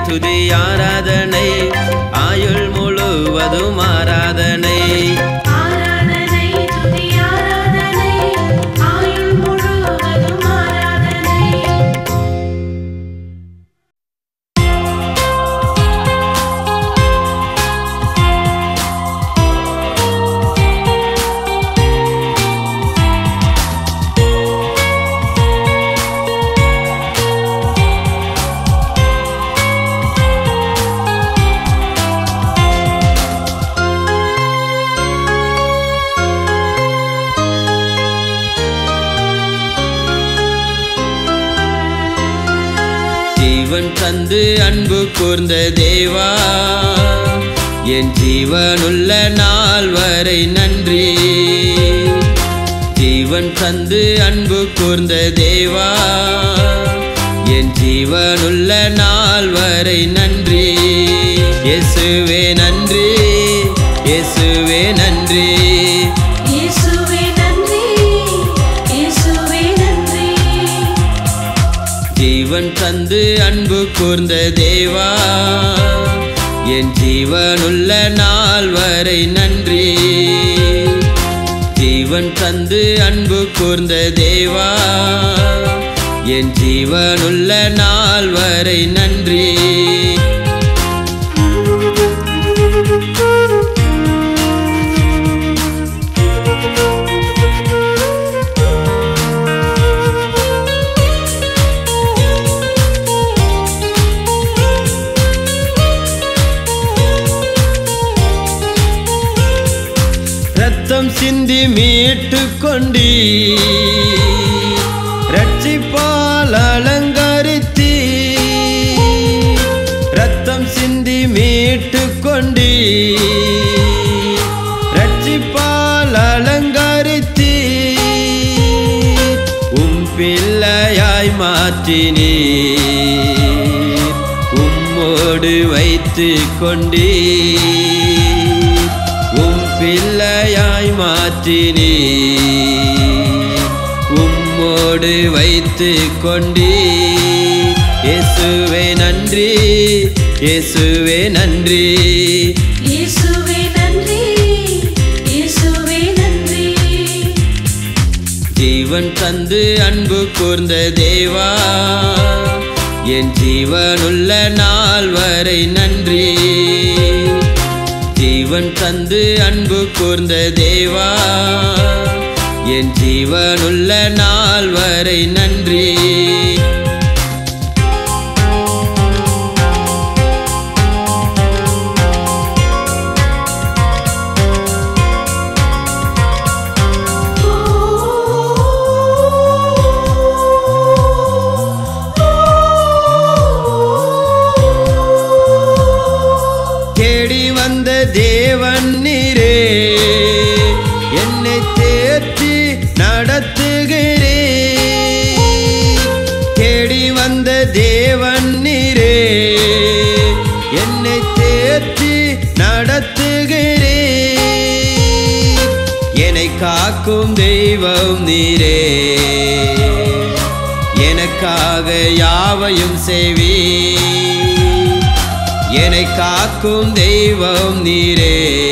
துதி ஆராதனை ஆயுள் முழுவதும் ஆராதனை ஆராதனை துதி ஆராதனை ஆயுள் முழுவதும் ஆராதனை ஜீவன் தந்து அன்பு கூர்ந்த தேவா என் ஜீவனுள்ள நாள் வரை நன்றி ஜீவன் தந்து அன்பு கூர்ந்த தேவா என் ஜீவனுள்ள நாள் வரை நன்றி இயேசுவே நன்றி இயேசுவே நன்றி இயேசுவே நன்றி இயேசுவே நன்றி ஜீவன் தந்து அன்பு கூர்ந்த தேவா என் ஜீவனுள்ள நாள் வரை நன்றி ஜீவன் தந்து அன்பு கூர்ந்த தேவா என் ஜீவனுள்ள நாள் வரை நன்றி ரத்தம் சிந்தி மீட்டு கொண்டி ரட்சிப்பால் அலங்கரித்தி ரத்தம் சிந்தி மீட்டு கொண்டி ரட்சிப்பால் அலங்கரித்தி உம் பிள்ளையாய் மாற்றினீ உம்மோடு வைத்து கொண்டீ உம் பிள்ளையாய் மாற்றினீ உம்மோடு வைத்து கொண்டீ இயேசுவே நன்றி இயேசுவே நன்றி இயேசுவே நன்றி இயேசுவே நன்றி ஜீவன் தந்து அன்பு கூர்ந்த தேவா என் ஜீவனுள்ள நாள் வரை நன்றி ஜீவன் தந்து அன்பு கூர்ந்த தேவா என் ஜீவனுள்ள நாள் வரை நன்றி தேடி வந்த தேவன் நீரே என்னை தேற்றி நடத்துகிறே தேடி வந்த தேவன் நீரே என்னை தேற்றி நடத்துகிறே என்னை காக்கும் தெய்வம் நீரே எனக்காக யாவையும் செய்வீ என்னை காக்கும் தெய்வம் நீரே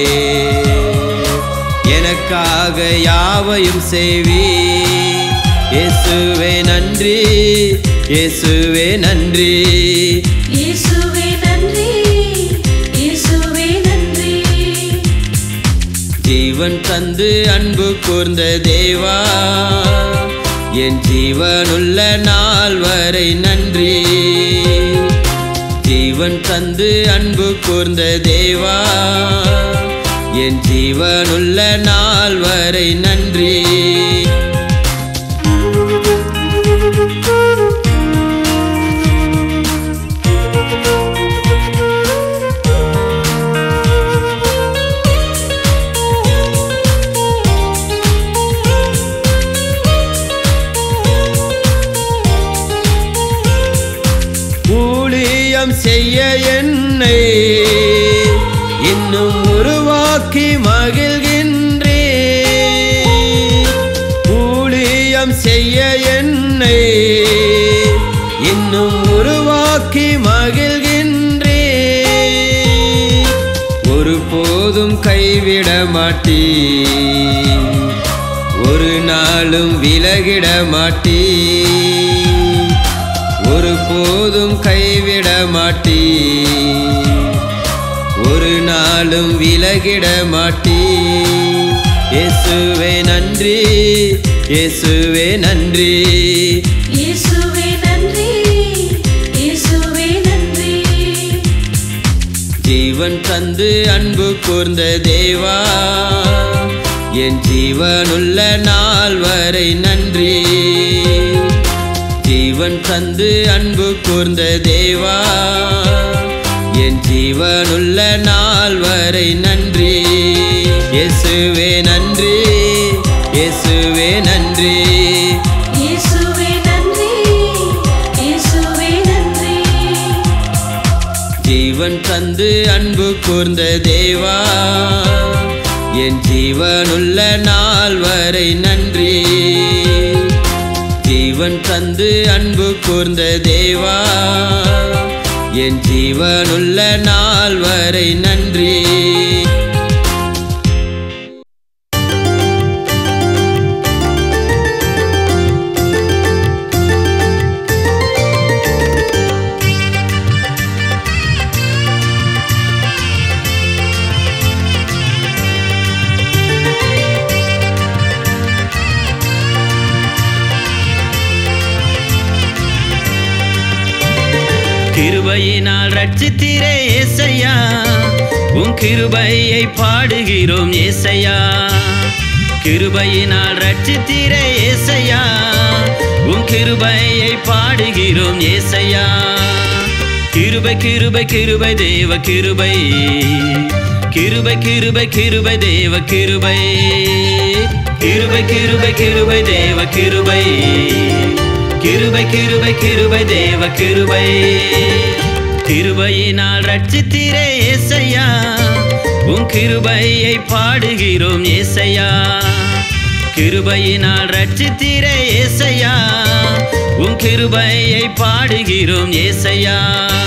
எனக்காக யாவையும் செய்வீ இயேசுவே நன்றி இயேசுவே நன்றி இயேசுவே நன்றி இயேசுவே நன்றி ஜீவன் தந்து அன்பு கூர்ந்த தேவா என் ஜீவனுள்ள நாள் வரை நன்றி ஜீவன் தந்து அன்பு கூர்ந்த தேவா என் ஜீவனுள்ள நாள் வரை நன்றி ஊழியம் செய்ய என்னை இன்னும் உருவாக்கி மகிழ்கின்றே ஊழியம் செய்ய என்னை இன்னும் உருவாக்கி மகிழ்கின்றே போதும் கைவிட மாட்டீ ஒரு நாளும் விலகிட மாட்டீ ஒரு போதும் கைவிட மாட்டீ ஒரு நாளும் விலகிட மாட்டீ இயேசுவே நன்றி இயேசுவே நன்றி இயேசுவே நன்றி இயேசுவே நன்றி ஜீவன் தந்து அன்பு கூர்ந்த தேவா என் ஜீவனுள்ள நாள் வரை நன்றி ஜீவன் தந்து அன்பு கூர்ந்த தேவா என் ஜீவனுள்ள நாள் வரை நன்றி இயேசுவே நன்றி இயேசுவே நன்றி இயேசுவே நன்றி இயேசுவே நன்றி ஜீவன் தந்து அன்பு கூர்ந்த தேவா என் ஜீவனுள்ள நாள் வரை நன்றி ஜீவன் தந்து அன்பு கூர்ந்த தேவா என் ஜீவனுள்ள நாள் வரை நன்றி கிருபையினால் ரட்சித்தீரே ஏசையா உன் கிருபையை பாடுகிறோம் ஏசையா கிருபையினால் ரட்சித்தீரே ஏசையா உன் கிருபையை பாடுகிறோம் ஏசையா கிருபை கிருபை கிருபை தேவ கிருபை கிருபை கிருபை கிருபை தேவ கிருபை கிருபை கிருபை கிருபை தேவ கிருபை கிருபை கிருபை கிருபை தேவ கிருபை கிருபையினால் ரட்சித்தீரே ஏசையா உன் கிருபையை பாடுகிறோம் ஏசையா கிருபையினால் ரட்சித்தீரே ஏசையா உன் கிருபையை பாடுகிறோம் ஏசையா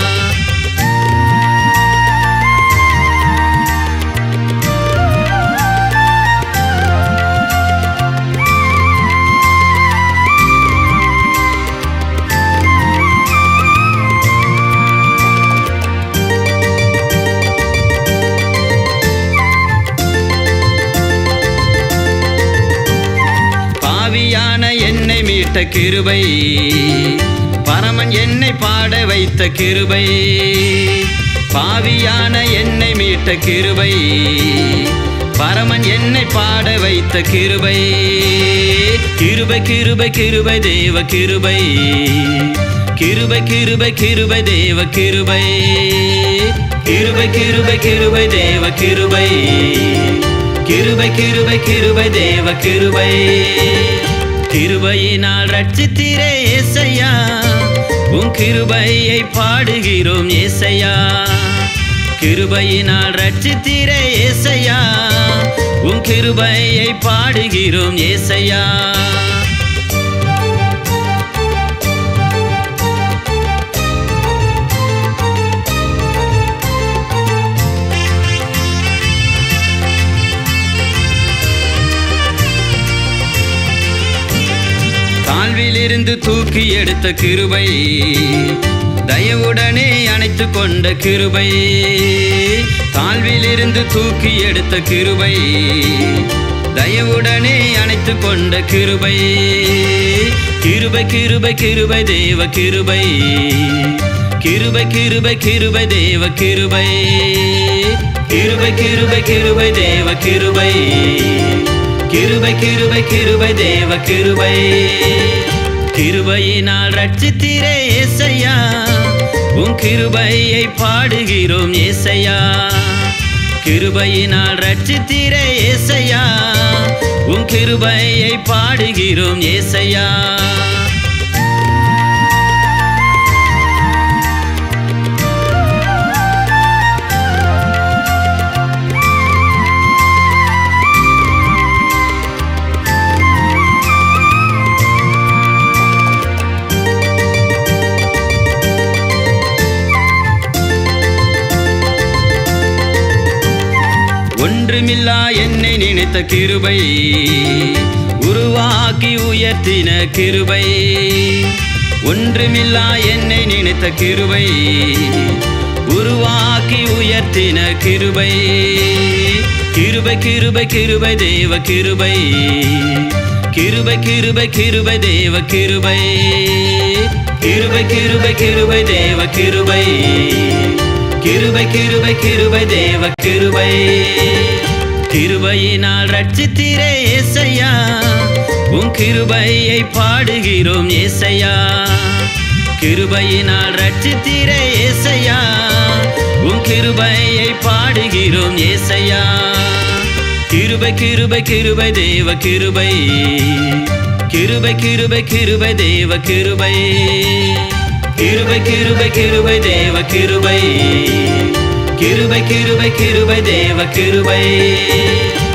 பாவியான என்னை மீட்ட கிருபை பரமன் என்னை பாட வைத்த கிருபை பாவியான என்னை மீட்ட கிருபை பரமன் என்னை பாட வைத்த கிருபை கிருபை கிருபை கிருபை தேவ கிருபை கிருபை கிருபை கிருபை தேவ கிருபை கிருபை கிருபை கிருபை தேவ கிருபை கிருபை கிருபை கிருபை தேவ கிருபை கிருபையினால் ரட்சித்தீரே ஏசையா உன் கிருபையை பாடுகிறோம் ஏசையா கிருபையினால் ரட்சித்தீரே ஏசையா உன் கிருபையை பாடுகிறோம் ஏசையா தாழ்விலிருந்து தூக்கி எடுத்த கிருபை தயவுடனே அணைத்து கொண்ட கிருபை தாழ்விலிருந்து தூக்கி எடுத்த கிருபை தயவுடனே அணைத்து கொண்ட கிருபை கிருபை கிருபை கிருபை தேவ கிருபை கிருபை கிருபை கிருபை தேவ கிருபை கிருபை கிருபை கிருபை தேவ கிருபை கிருபை கிருபை கிருபை தேவ கிருபை கிருபையினால் ரட்சித்தீரே ஏசையா உன் கிருபையை பாடுகிறோம் ஏசையா கிருபையினால் ரட்சித்தீரே ஏசையா உன் கிருபையை பாடுகிறோம் ஏசையா ஒன்றுமில்லா என்னை நினைத்த கிருபை உருவாக்கி உயர்த்தின கிருபை ஒன்றுமில்லா என்னை நினைத்த கிருபை உருவாக்கி உயர்த்தின கிருபை கிருபை கிருபை கிருபை தேவ கிருபை கிருபை கிருபை கிருபை தேவ கிருபை கிருபை கிருபை கிருபை தேவ கிருபை கிருபை கிருபை கிருபை தேவ கிருபை கிருபையினால் ரட்சித்தீரே ஏசையா உன் கிருபையை பாடுகிறோம் ஏசையா கிருபையினால் ரட்சித்தீரே ஏசையா உன் கிருபையை பாடுகிறோம் ஏசையா கிருபை கிருபை கிருபை தேவ கிருபை கிருபை கிருபை கிருபை தேவ கிருபை கிருபை கிருபை கிருபை தேவ கிருபை கிருபை கிருபை கிருபை தேவ கிருபை